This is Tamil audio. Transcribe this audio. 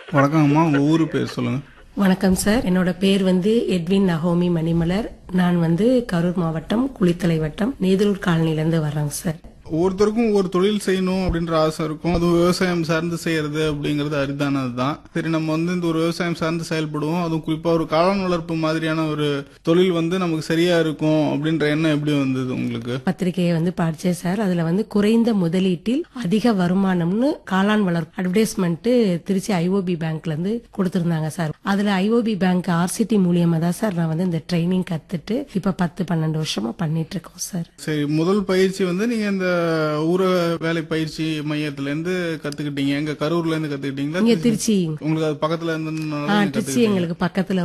வணக்கங்கம்மா உங்க ஊரு பேர் சொல்லுங்க வணக்கம் சார் என்னோட பேர் வந்து எட்வின் நகோமி மணிமலர் நான் வந்து கரூர் மாவட்டம் குளித்தலை வட்டம் நேதலூர் காலனிலேருந்து வர்றேங்க சார் ஒவ்வொருத்தருக்கும் ஒரு தொழில் செய்யணும் அப்படின்ற ஆசை இருக்கும் அது விவசாயம் சார்ந்து செய்யறது அப்படிங்கிறது அரிதானது தான் சரி நம்ம வந்து இந்த ஒரு விவசாயம் சார்ந்து செயல்படுவோம் அதுவும் குறிப்பா ஒரு காளான் வளர்ப்பு மாதிரியான ஒரு தொழில் வந்து நமக்கு சரியா இருக்கும் அப்படின்ற எண்ணம் எப்படி வந்தது உங்களுக்கு பத்திரிகையை வந்து படிச்சேன் சார் அதுல வந்து குறைந்த முதலீட்டில் அதிக வருமானம்னு காளான் வளர்ப்பு அட்வர்டைஸ்மெண்ட் திருச்சி ஐஓபி பேங்க்ல இருந்து கொடுத்திருந்தாங்க சார் அதுல ஐஓபி பேங்க் ஆர்சிடி மூலியமா தான் சார் நான் வந்து இந்த ட்ரைனிங் கத்துட்டு இப்ப பத்து பன்னெண்டு வருஷமா பண்ணிட்டு இருக்கோம் சார் சரி முதல் பயிற்சி வந்து நீங்க இந்த ஊர வேலை பயிற்சி மையத்துல இருந்து கத்துக்கிட்டீங்க எங்க கரூர்ல இருந்து கத்துக்கிட்டீங்களா இங்க திருச்சி உங்களுக்கு அது பக்கத்துல இருந்து ஆ, திருச்சி எங்களுக்கு பக்கத்துல